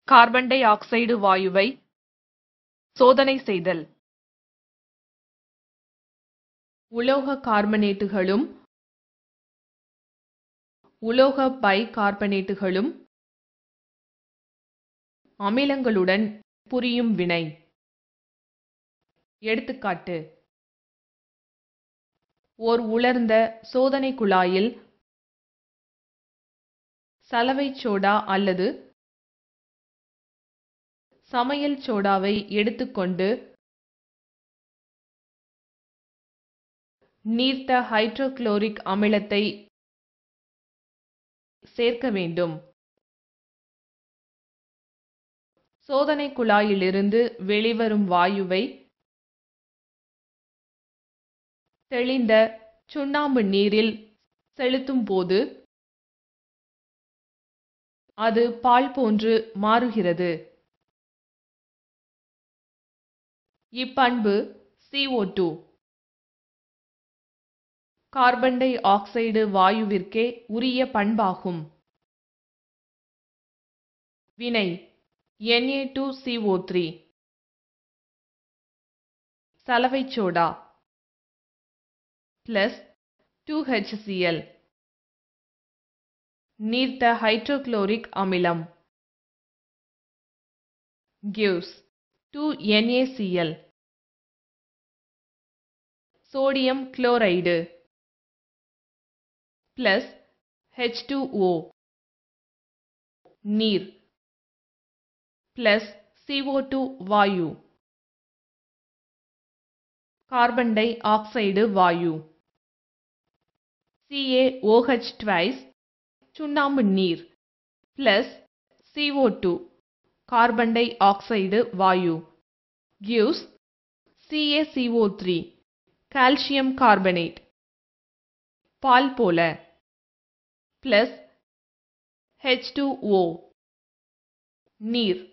carbon di oxide வாயுவை சோதனை செய்தல் உலோக கார்பனேட்டுகளும் உலோக பை கார்பனேட்டுகளும் அமிலங்களுடன் புரியும் வினை எடுத்துக்காட்டு ஓர் உலர்ந்த சோதனை குழாயில் சலவைச் சோடா அல்லது சமையல் சோடாவை எடுத்துக்கொண்டு நீர்த்த ஹைட்ரோகுளோரிக் அமிலத்தை சேர்க்க வேண்டும் சோதனை குழாயிலிருந்து வெளிவரும் வாயுவை தெளிந்த சுண்ணாம்பு நீரில் செலுத்தும் போது அது பால் போன்று மாறுகிறது இப்பண்பு CO2 கார்பன் டை ஆக்சைடு வாயுவிற்கே உரிய பண்பாகும் வினை Na2CO3 சலவைச் சோடா plus 2HCl நீர்த்த ஹைட்ரோகுளோரிக் அமிலம் gives 2NaCl sodium chloride plus H2O நீர் plus CO2 வாயு கார்பன் டை ஆக்சைடு வாயு CaOH twice சுண்ணாம்பு நீர் plus CO2 carbon dioxide வாயு gives CaCO3 கால்சியம் கார்பனேட் பால் போல plus H2O நீர்